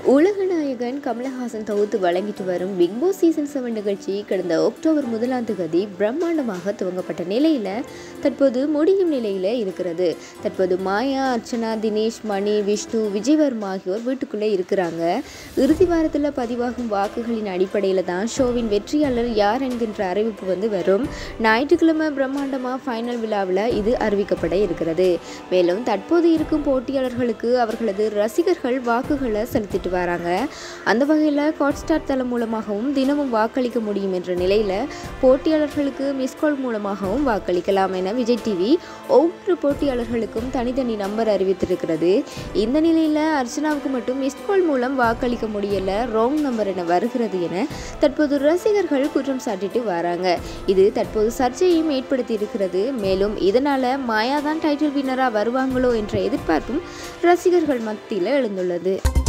உலக நாயகன் கமலஹாசன் தொகுத்து வழங்கிட்டு வரும் பிக் பாஸ் சீசன் செவன் நிகழ்ச்சி கடந்த அக்டோபர் முதலாம் தேதி பிரம்மாண்டமாக துவங்கப்பட்ட நிலையில் தற்போது முடியும் நிலையில் இருக்கிறது தற்போது மாயா அர்ச்சனா தினேஷ் மணி விஷ்ணு விஜயவர்மா ஆகியோர் வீட்டுக்குள்ளே இருக்கிறாங்க இறுதி வாரத்தில் பதிவாகும் வாக்குகளின் அடிப்படையில் தான் ஷோவின் வெற்றியாளர் யார் என்கின்ற அறிவிப்பு வந்து வரும் ஞாயிற்றுக்கிழமை பிரம்மாண்டமாக ஃபைனல் விழாவில் இது அறிவிக்கப்பட இருக்கிறது மேலும் தற்போது இருக்கும் போட்டியாளர்களுக்கு அவர்களது ரசிகர்கள் வாக்குகளை செலுத்திட்டு வராங்க அந்த வகையில் ஹாட்ஸ்டார் தளம் மூலமாகவும் தினமும் வாக்களிக்க முடியும் என்ற நிலையில் போட்டியாளர்களுக்கு மிஸ்கால் மூலமாகவும் வாக்களிக்கலாம் என விஜய் டிவி ஒவ்வொரு போட்டியாளர்களுக்கும் தனித்தனி நம்பர் அறிவித்திருக்கிறது இந்த நிலையில் அர்ச்சனாவுக்கு மட்டும் மிஸ்கால் மூலம் வாக்களிக்க முடியல ராங் நம்பர் என வருகிறது என தற்போது ரசிகர்கள் குற்றம் சாட்டிட்டு வராங்க இது தற்போது சர்ச்சையும் ஏற்படுத்தி இருக்கிறது மேலும் இதனால மாயா தான் டைட்டில் வின்னராக வருவாங்களோ என்ற எதிர்பார்ப்பும் ரசிகர்கள் மத்தியில் எழுந்துள்ளது